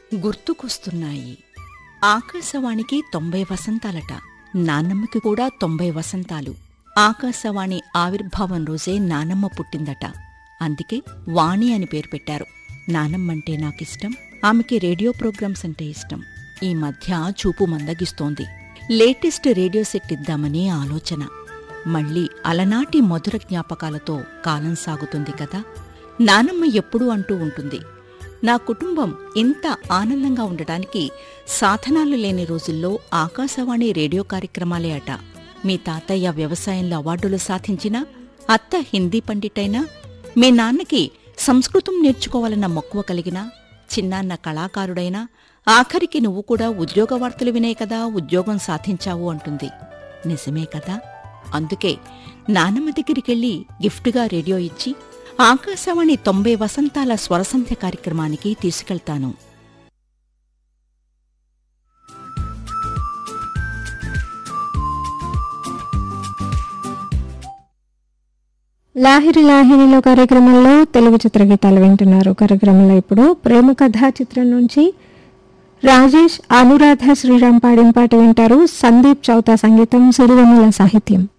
గుర్తుకొస్తున్నాయి ఆకాశవాణికి తొంభై వసంతాలట నాన్నమ్మకి కూడా తొంభై వసంతాలు ఆకాశవాణి ఆవిర్భావం రోజే నానమ్మ పుట్టిందట అందుకే వాణి అని పేరు పెట్టారు నానమ్మంటే నాకిష్టం ఆమెకి రేడియో ప్రోగ్రామ్స్ అంటే ఇష్టం ఈ మధ్య చూపు మందగిస్తోంది లేటెస్ట్ రేడియో సెట్ ఇద్దామని ఆలోచన మళ్ళీ అలనాటి మధుర జ్ఞాపకాలతో కాలం సాగుతుంది కదా నానమ్మ ఎప్పుడూ అంటూ ఉంటుంది నా కుటుంబం ఇంత ఆనందంగా ఉండటానికి సాధనాలు లేని రోజుల్లో ఆకాశవాణి రేడియో కార్యక్రమాలే అట మీ తాతయ్య వ్యవసాయంలో అవార్డులు సాధించినా అత్త హిందీ పండిటైనా మీ నాన్నకి సంస్కృతం నేర్చుకోవాలన్న మక్కువ కలిగినా చిన్నాన్న కళాకారుడైనా ఆఖరికి నువ్వు కూడా ఉద్యోగ వార్తలు వినే కదా ఉద్యోగం సాధించావు అంటుంది నిజమే కదా అందుకే నానమ్మ దగ్గరికెళ్ళి గిఫ్ట్గా రేడియో ఇచ్చి ఆకాశవాణి తొంభై వసంతాల స్వరసంధ్య కార్యక్రమానికి తీసుకెళ్తాను లాహిరి లాహిరిలో కార్యక్రమంలో తెలుగు చిత్రగీతాలు వింటున్నారు కార్యక్రమంలో ఇప్పుడు ప్రేమ కథా చిత్రం నుంచి రాజేష్ అనురాధ శ్రీరామ్ పాడిన పాట వింటారు సందీప్ చౌతా సంగీతం సిరివెన్నెల సాహిత్యం